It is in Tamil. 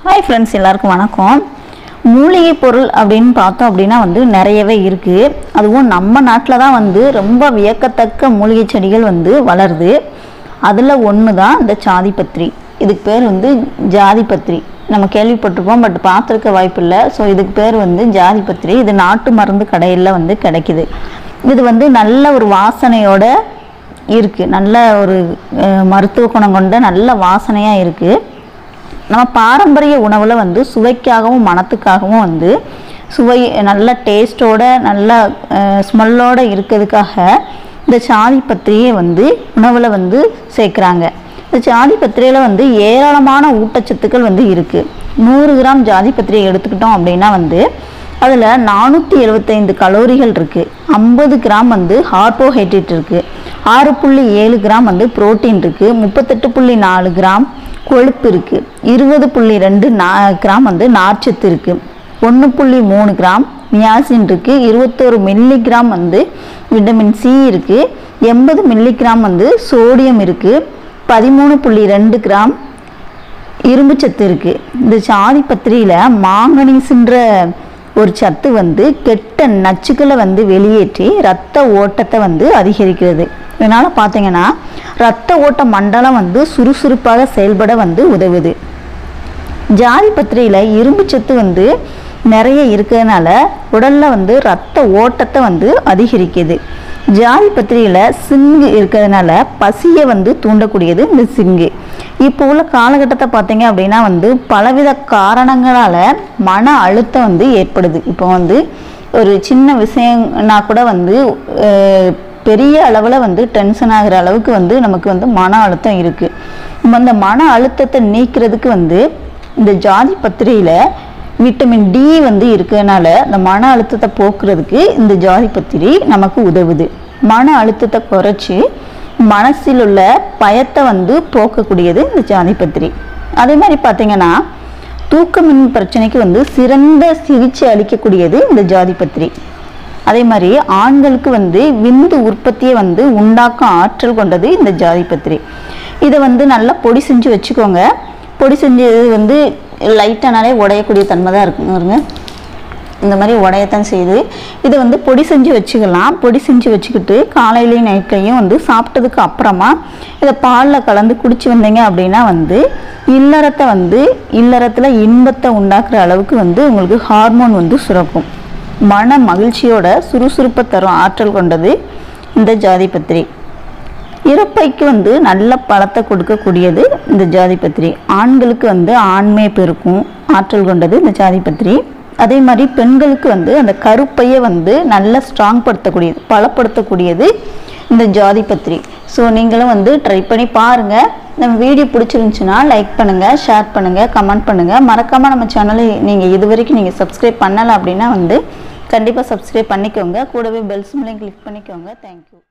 ஹாய் ஃப்ரெண்ட்ஸ் எல்லாருக்கும் வணக்கம் மூலிகை பொருள் அப்படின்னு பார்த்தோம் அப்படின்னா வந்து நிறையவே இருக்குது அதுவும் நம்ம நாட்டில் தான் வந்து ரொம்ப வியக்கத்தக்க மூலிகை செடிகள் வந்து வளருது அதில் ஒன்று தான் இந்த சாதிப்பத்திரி இதுக்கு பேர் வந்து ஜாதிபத்திரி நம்ம கேள்விப்பட்டிருப்போம் பட் பார்த்துருக்க வாய்ப்பு இல்லை ஸோ இதுக்கு பேர் வந்து ஜாதிபத்திரி இது நாட்டு மருந்து கடையில் வந்து கிடைக்குது இது வந்து நல்ல ஒரு வாசனையோட இருக்குது நல்ல ஒரு அஹ், மருத்துவ குணம் கொண்ட நல்ல வாசனையாக இருக்குது நம்ம பாரம்பரிய உணவில் வந்து சுவைக்காகவும் மணத்துக்காகவும் வந்து சுவை நல்ல டேஸ்ட்டோட நல்ல ஸ்மெல்லோட இருக்கிறதுக்காக இந்த சாதி பத்திரியை வந்து உணவில் வந்து சேர்க்குறாங்க இந்த ஜாதி பத்திரிகையில் வந்து ஏராளமான ஊட்டச்சத்துக்கள் வந்து இருக்குது நூறு கிராம் ஜாதி பத்திரிகை எடுத்துக்கிட்டோம் அப்படின்னா வந்து அதில் நானூற்றி எழுபத்தைந்து கலோரிகள் இருக்குது ஐம்பது கிராம் வந்து கார்போஹைட்ரேட் இருக்குது ஆறு புள்ளி ஏழு கிராம் வந்து புரோட்டீன் இருக்குது முப்பத்தெட்டு புள்ளி நாலு கிராம் கொழுப்பு இருக்குது இருபது புள்ளி ரெண்டு நா கிராம் வந்து நார்ச்சத்து இருக்குது ஒன்று புள்ளி மூணு கிராம் மியாசின் இருக்குது இருபத்தோரு மில்லிகிராம் வந்து விட்டமின் சி இருக்குது எண்பது மில்லிகிராம் வந்து சோடியம் இருக்குது பதிமூணு புள்ளி ரெண்டு கிராம் இரும்பு சத்து இருக்குது இந்த சாதி பத்திரியில் மாங்கனீஸ்ன்ற ஒரு சத்து வந்து கெட்ட நச்சுக்களை வந்து வெளியேற்றி ரத்த ஓட்டத்தை வந்து அதிகரிக்கிறது இதனால் பார்த்தீங்கன்னா ரத்த ஓட்ட மண்டலம் வந்து சுறுசுறுப்பாக செயல்பட வந்து உதவுது ஜாதி பத்திரியில் இரும்பு சத்து வந்து நிறைய இருக்கிறதுனால உடலில் வந்து ரத்த ஓட்டத்தை வந்து அதிகரிக்குது ஜாதி பத்திரியில் சிங்கு இருக்கிறதுனால பசியை வந்து தூண்டக்கூடியது இந்த சிங்கு இப்போ உள்ள காலகட்டத்தை பார்த்தீங்க அப்படின்னா வந்து பலவித காரணங்களால் மன அழுத்தம் வந்து ஏற்படுது இப்போ வந்து ஒரு சின்ன விஷயம்னா கூட வந்து அஹ், பெரிய அளவில் வந்து டென்ஷன் ஆகிற அளவுக்கு வந்து நமக்கு வந்து மன அழுத்தம் இருக்குது நம்ம அந்த மன அழுத்தத்தை நீக்கிறதுக்கு வந்து இந்த ஜாதி பத்திரியில் விட்டமின் டி வந்து இருக்கிறதுனால இந்த மன அழுத்தத்தை போக்குறதுக்கு இந்த ஜாதி பத்திரி நமக்கு உதவுது மன அழுத்தத்தை குறைச்சி மனசில் உள்ள பயத்தை வந்து போக்கக்கூடியது இந்த ஜாதி பத்திரி அதே மாதிரி பார்த்தீங்கன்னா தூக்கமின் பிரச்சனைக்கு வந்து சிறந்த சிகிச்சை அளிக்கக்கூடியது இந்த ஜாதி பத்திரி அதே மாதிரி ஆண்களுக்கு வந்து விந்து உற்பத்தியை வந்து உண்டாக்கும் ஆற்றல் கொண்டது இந்த ஜாதி பத்திரி இதை வந்து நல்லா பொடி செஞ்சு வச்சுக்கோங்க பொடி செஞ்சு வந்து லைட்டானாலே உடையக்கூடிய தன்மை தான் இருக்குங்க இந்த மாதிரி உடையத்தான் செய்யுது இதை வந்து பொடி செஞ்சு வச்சுக்கலாம் பொடி செஞ்சு வச்சுக்கிட்டு காலையிலையும் நைட்லையும் வந்து சாப்பிட்டதுக்கு அப்புறமா இதை பாலில் கலந்து குடிச்சு வந்தீங்க அப்படின்னா வந்து இல்லறத்தை வந்து இல்லறத்தில் இன்பத்தை உண்டாக்குற அளவுக்கு வந்து உங்களுக்கு ஹார்மோன் வந்து சுரக்கும் மன மகிழ்ச்சியோட சுறுசுறுப்பை தரும் ஆற்றல் கொண்டது இந்த ஜாதி பத்திரி இறப்பைக்கு வந்து நல்ல பழத்தை கொடுக்கக்கூடியது இந்த ஜாதிபத்திரி ஆண்களுக்கு வந்து ஆண்மை பெருக்கும் ஆற்றல் கொண்டது இந்த ஜாதிபத்திரி அதே மாதிரி பெண்களுக்கு வந்து அந்த கருப்பையை வந்து நல்ல ஸ்ட்ராங் படுத்தக்கூடியது பலப்படுத்தக்கூடியது இந்த ஜாதிபத்திரி ஸோ நீங்களும் வந்து ட்ரை பண்ணி பாருங்கள் நம்ம வீடியோ பிடிச்சிருந்துச்சுன்னா லைக் பண்ணுங்கள் ஷேர் பண்ணுங்கள் கமெண்ட் பண்ணுங்கள் மறக்காமல் நம்ம சேனலை நீங்கள் இது வரைக்கும் நீங்கள் சப்ஸ்கிரைப் பண்ணலை அப்படின்னா வந்து கண்டிப்பாக சப்ஸ்கிரைப் பண்ணிக்கோங்க கூடவே பெல் சிம்லையும் கிளிக் பண்ணிக்கோங்க தேங்க்யூ